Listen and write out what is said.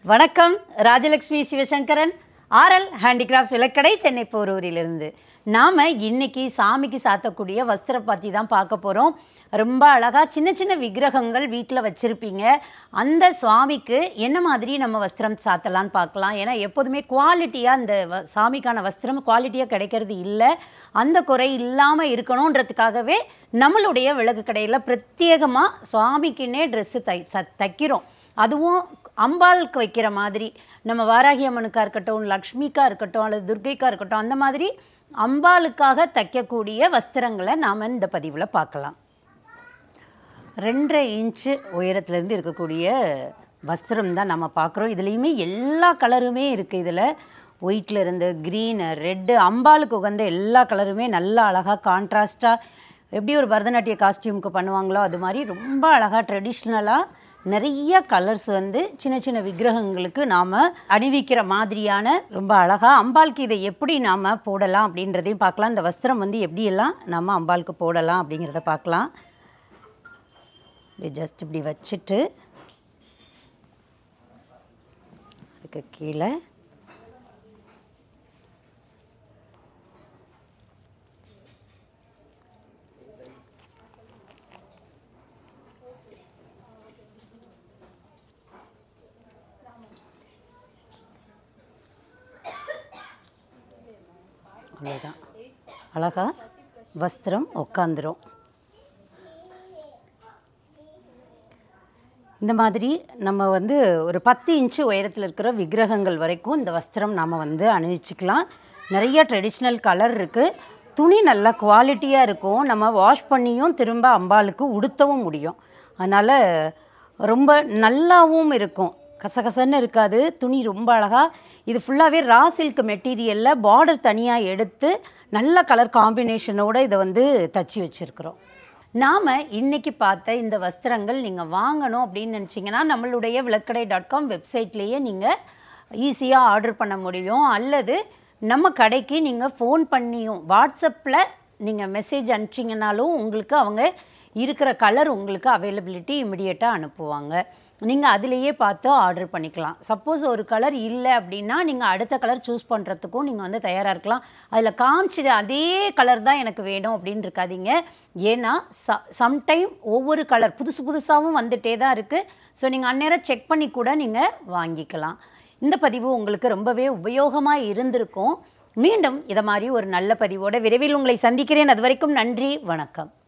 வணக்கம் Rajalakshmi Sivasankaran RL handicrafts விளக்கடை சென்னை போரூரிலிருந்து நாம் இன்னைக்கு சாமிக்கு சாத்தக்கூடிய வஸ்திரம் பற்றி தான் பார்க்க போகிறோம் ரொம்ப அழகாக சின்ன சின்ன விக்கிரகங்கள் வீட்டில் வச்சுருப்பீங்க அந்த சுவாமிக்கு என்ன மாதிரி நம்ம வஸ்திரம் சாத்தலான்னு பார்க்கலாம் ஏன்னா எப்போதுமே குவாலிட்டியாக அந்த வ- சாமிக்கான வஸ்திரம் குவாலிட்டியாக கிடைக்கிறது இல்லை அந்த குறை இல்லாமல் இருக்கணுன்றதுக்காகவே நம்மளுடைய விளக்கு கடையில் பிரத்யேகமாக சுவாமிக்குன்னே ட்ரெஸ்ஸு தை ச தைக்கிறோம் அதுவும் அம்பாளுக்கு வைக்கிற மாதிரி நம்ம வாராகி அம்மனுக்கா இருக்கட்டும் லக்ஷ்மிக்கா இருக்கட்டும் அல்லது துர்க்கைக்கா இருக்கட்டும் அந்த மாதிரி அம்பாளுக்காக தைக்கக்கூடிய வஸ்திரங்களை நாம் இந்த பதிவில் பார்க்கலாம் ரெண்டரை இன்ச்சு உயரத்துலேருந்து இருக்கக்கூடிய வஸ்திரம் தான் நம்ம பார்க்குறோம் இதுலேயுமே எல்லா கலருமே இருக்குது இதில் ஒயிட்டில் இருந்து க்ரீனு ரெட்டு அம்பாளுக்கு உகந்த எல்லா கலருமே நல்லா அழகாக கான்ட்ராஸ்ட்டாக எப்படி ஒரு பரதநாட்டிய காஸ்டியூமுக்கு பண்ணுவாங்களோ அது மாதிரி ரொம்ப அழகாக ட்ரெடிஷ்னலாக நிறைய கலர்ஸ் வந்து சின்ன சின்ன விக்கிரகங்களுக்கு நாம் அணிவிக்கிற மாதிரியான ரொம்ப அழகாக அம்பாளுக்கு இதை எப்படி நாம் போடலாம் அப்படின்றதையும் பார்க்கலாம் இந்த வஸ்திரம் வந்து எப்படியெல்லாம் நம்ம அம்பாளுக்கு போடலாம் அப்படிங்கிறத பார்க்கலாம் இப்படி ஜஸ்ட் இப்படி வச்சுட்டு அதுக்கு கீழே அவ்வளோதான் அழகா வஸ்திரம் உக்காந்துரும் இந்த மாதிரி நம்ம வந்து ஒரு பத்து இன்ச்சு உயரத்தில் இருக்கிற விக்கிரகங்கள் வரைக்கும் இந்த வஸ்திரம் நாம் வந்து அணிவிச்சுக்கலாம் நிறைய ட்ரெடிஷ்னல் கலர் இருக்குது துணி நல்ல குவாலிட்டியாக இருக்கும் நம்ம வாஷ் பண்ணியும் திரும்ப அம்பாளுக்கு உடுத்தவும் முடியும் அதனால் ரொம்ப நல்லாவும் இருக்கும் கசகசன்னு இருக்காது துணி ரொம்ப அழகாக இது ஃபுல்லாகவே ரா சில்க் மெட்டீரியலில் பார்டர் தனியாக எடுத்து நல்ல கலர் காம்பினேஷனோட இதை வந்து தச்சு வச்சுருக்குறோம் நாம் இன்னைக்கு பார்த்த இந்த வஸ்திரங்கள் நீங்கள் வாங்கணும் அப்படின்னு நினச்சிங்கன்னா நம்மளுடைய விளக்கடை டாட் காம் வெப்சைட்லேயே நீங்கள் ஈஸியாக ஆர்டர் பண்ண முடியும் அல்லது நம்ம கடைக்கு நீங்கள் ஃபோன் பண்ணியும் வாட்ஸ்அப்பில் நீங்கள் மெசேஜ் அனுப்பிச்சிங்கனாலும் உங்களுக்கு அவங்க இருக்கிற கலர் உங்களுக்கு அவைலபிலிட்டி இமிடியேட்டாக அனுப்புவாங்க நீங்கள் அதிலேயே பார்த்து ஆர்டர் பண்ணிக்கலாம் சப்போஸ் ஒரு கலர் இல்லை அப்படின்னா நீங்கள் அடுத்த கலர் சூஸ் பண்ணுறதுக்கும் நீங்கள் வந்து தயாராக இருக்கலாம் அதில் காமிச்சிட்டு அதே கலர் தான் எனக்கு வேணும் அப்படின்னு இருக்காதீங்க ஏன்னா ச சம்டைம் ஒவ்வொரு கலர் புதுசு புதுசாகவும் வந்துட்டே தான் இருக்குது ஸோ நீங்கள் அந்நேரம் செக் பண்ணி கூட நீங்கள் வாங்கிக்கலாம் இந்த பதிவு உங்களுக்கு ரொம்பவே உபயோகமாக இருந்திருக்கும் மீண்டும் இதை மாதிரி ஒரு நல்ல பதிவோட விரைவில் உங்களை சந்திக்கிறேன் அது வரைக்கும் நன்றி வணக்கம்